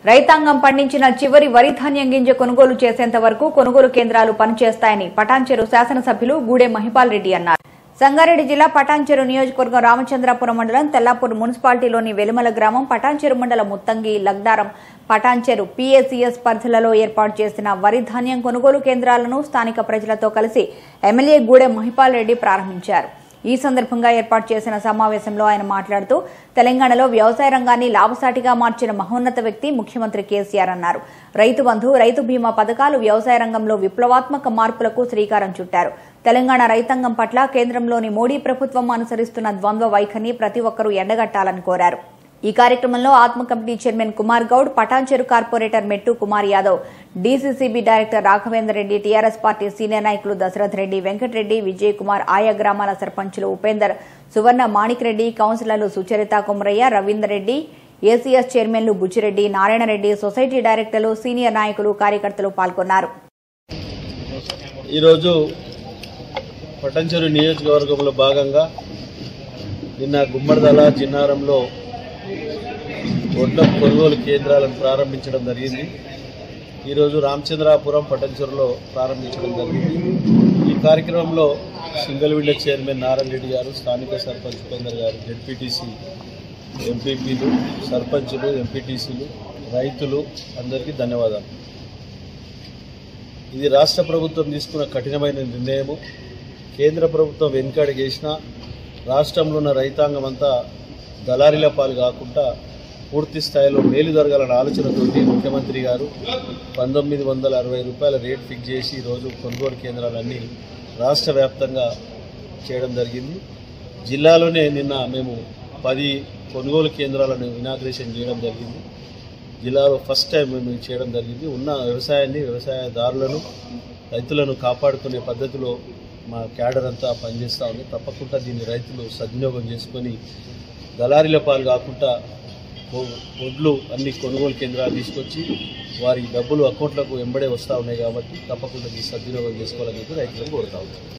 రైతాంగం పండించిన చివరి వరి ధాన్యం గింజ కొనుగోలు చేసేంత వరకు కొనుగోలు కేంద్రాలు పనిచేస్తాయని పటాన్చెరు శాసనసభ్యులు గూడెం మహిపాల్ రెడ్డి అన్నారు సంగారెడ్డి జిల్లా పటాన్చెరు నియోజకవర్గం రామచంద్రాపురం మండలం తెల్లాపూర్ మున్సిపాలిటీలోని వెలుమల గ్రామం పటాన్చెరు మండలం ముత్తంగి లగ్దారం పటాన్చెరు పీఏసీఎస్ పరిధిలలో ఏర్పాటు చేసిన వరి ధాన్యం కొనుగోలు కేంద్రాలను స్థానిక ప్రజలతో కలిసి ఎమ్మెల్యే గూడెం మహిపాల్ రెడ్డి ప్రారంభించారు ఈ సందర్భంగా ఏర్పాటు చేసిన సమావేశంలో ఆయన మాట్లాడుతూ తెలంగాణలో వ్యవసాయ రంగాన్ని లాభసాటిగా మార్చిన మహోన్నత వ్యక్తి ముఖ్యమంత్రి కేసీఆర్ అన్నారు రైతు బంధు రైతు బీమా పథకాలు వ్యవసాయ రంగంలో విప్లవాత్మక మార్పులకు శ్రీకారం చుట్టారు తెలంగాణ రైతాంగం పట్ల కేంద్రంలోని మోడీ ప్రభుత్వం అనుసరిస్తున్న ద్వంద్వ వైఖరిని ప్రతి ఒక్కరూ ఎండగట్టాలని కోరారు ఈ కార్యక్రమంలో ATMA committee chairman Kumar Goud Patancheru corporator Mettu Kumar Yadav DCCB director Raghavender Reddy TRS party senior నాయకులు దశరథ్ రెడ్డి వెంకటరెడ్డి విజయ్ కుమార్ ఆయా గ్రామాల సర్పంచులు ఉపేందర్ సువర్ణ మాణిక్ రెడ్డి కౌన్సిలర్లు సుచరిత కుమరయ్య రవీందర్ రెడ్డి ఏసీఎస్ చైర్మన్లు బుచ్చిరెడ్డి నారాయణరెడ్డి సొసైటీ డైరెక్టర్లు సీనియర్ నాయకులు కార్యకర్తలు పాల్గొన్నారు ఈరోజు పటంచెరు నియోజకవర్గంలో భాగంగా నిన్న గుమ్మడిదల జిన్నారంలో ఒడ్ల కొనుగోలు కేంద్రాలను ప్రారంభించడం జరిగింది ఈరోజు రామచంద్రాపురం పటంచెరులో ప్రారంభించడం జరిగింది ఈ కార్యక్రమంలో single window chairman Narayana Reddy garu స్థానిక సర్పంచ్ ఉపేందర్ గారు జెడ్పీటీసీ ఎంపీపీలు సర్పంచులు ఎంపీటీసీలు రైతులు అందరికీ ధన్యవాదాలు ఇది రాష్ట్ర ప్రభుత్వం తీసుకున్న కఠినమైన నిర్ణయము కేంద్ర ప్రభుత్వం వెనుకడుగేసిన రాష్ట్రంలో ఉన్న రైతాంగం అంతా దళారీల పాలు కాకుండా పూర్తి స్థాయిలో మేలు జరగాలన్న ఆలోచనతోటి ముఖ్యమంత్రి గారు పంతొమ్మిది వందల అరవై రూపాయల రేట్ ఫిక్స్ చేసి ఈరోజు కొనుగోలు కేంద్రాలన్నీ రాష్ట్ర వ్యాప్తంగా చేయడం జరిగింది జిల్లాలోనే నిన్న మేము పది కొనుగోలు కేంద్రాలను ఇనాగ్రేషన్ చేయడం జరిగింది జిల్లాలో ఫస్ట్ టైం మేము ఇది చేయడం జరిగింది ఉన్న వ్యవసాయాన్ని వ్యవసాయదారులను రైతులను కాపాడుకునే పద్ధతిలో మా క్యాడర్ అంతా పనిచేస్తూ ఉంది తప్పకుండా దీన్ని రైతులు సద్వినియోగం చేసుకొని దళారీల పాలు కాకుండా ఒ- ఒడ్లు అన్ని కొనుగోలు కేంద్రాలు తీసుకొచ్చి వారి డబ్బులు అకౌంట్లకు వెంబడే వస్తూ ఉన్నాయి కాబట్టి తప్పకుండా దీన్ని సద్వినియోగం చేసుకోవాలని చెప్పి రైతులను కోరుతా ఉన్నాం